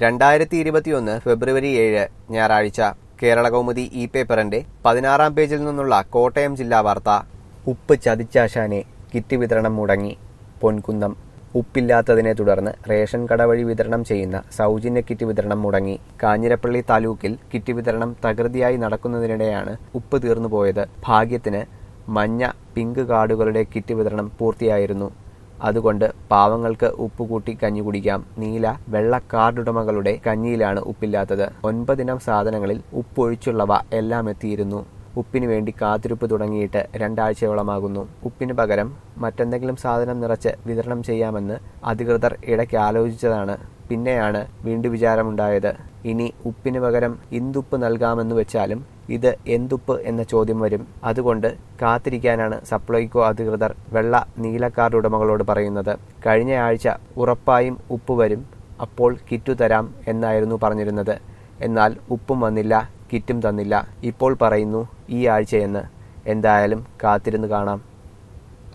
രണ്ടായിരത്തി ഇരുപത്തിയൊന്ന് ഫെബ്രുവരി ഏഴ് ഞായറാഴ്ച കേരള കൗമുദി ഇ പേപ്പറിന്റെ പതിനാറാം പേജിൽ നിന്നുള്ള കോട്ടയം ജില്ലാ വാർത്ത ഉപ്പ് ചതിച്ചാശാനെ കിറ്റ് വിതരണം മുടങ്ങി പൊൻകുന്നം ഉപ്പില്ലാത്തതിനെ തുടർന്ന് റേഷൻ കട വഴി വിതരണം ചെയ്യുന്ന സൗജന്യ കിറ്റ് വിതരണം മുടങ്ങി കാഞ്ഞിരപ്പള്ളി താലൂക്കിൽ കിറ്റ് വിതരണം തകൃതിയായി നടക്കുന്നതിനിടെയാണ് ഉപ്പ് തീർന്നുപോയത് ഭാഗ്യത്തിന് മഞ്ഞ പിങ്ക് കാർഡുകളുടെ കിറ്റ് വിതരണം പൂർത്തിയായിരുന്നു അതുകൊണ്ട് പാവങ്ങൾക്ക് ഉപ്പ് കൂട്ടി കഞ്ഞി കുടിക്കാം നീല വെള്ള കാർഡുടമകളുടെ കഞ്ഞിയിലാണ് ഉപ്പില്ലാത്തത് ഒൻപതിനം സാധനങ്ങളിൽ ഉപ്പൊഴിച്ചുള്ളവ എല്ലാം എത്തിയിരുന്നു ഉപ്പിന് വേണ്ടി കാത്തിരിപ്പ് തുടങ്ങിയിട്ട് രണ്ടാഴ്ചയോളമാകുന്നു ഉപ്പിന് പകരം മറ്റെന്തെങ്കിലും സാധനം നിറച്ച് വിതരണം ചെയ്യാമെന്ന് അധികൃതർ ഇടയ്ക്ക് ആലോചിച്ചതാണ് പിന്നെയാണ് വീണ്ടും വിചാരമുണ്ടായത് ഇനി ഉപ്പിന് പകരം ഇന്ദുപ്പ് നൽകാമെന്ന് വെച്ചാലും ഇത് എന്തുപ്പ് എന്ന ചോദ്യം വരും അതുകൊണ്ട് കാത്തിരിക്കാനാണ് സപ്ലൈകോ അധികൃതർ വെള്ള നീല കാർഡ് ഉടമകളോട് പറയുന്നത് കഴിഞ്ഞ ആഴ്ച ഉറപ്പായും ഉപ്പ് വരും അപ്പോൾ കിറ്റു തരാം എന്നായിരുന്നു പറഞ്ഞിരുന്നത് എന്നാൽ ഉപ്പും വന്നില്ല കിറ്റും തന്നില്ല ഇപ്പോൾ പറയുന്നു ഈ ആഴ്ചയെന്ന് എന്തായാലും കാത്തിരുന്ന് കാണാം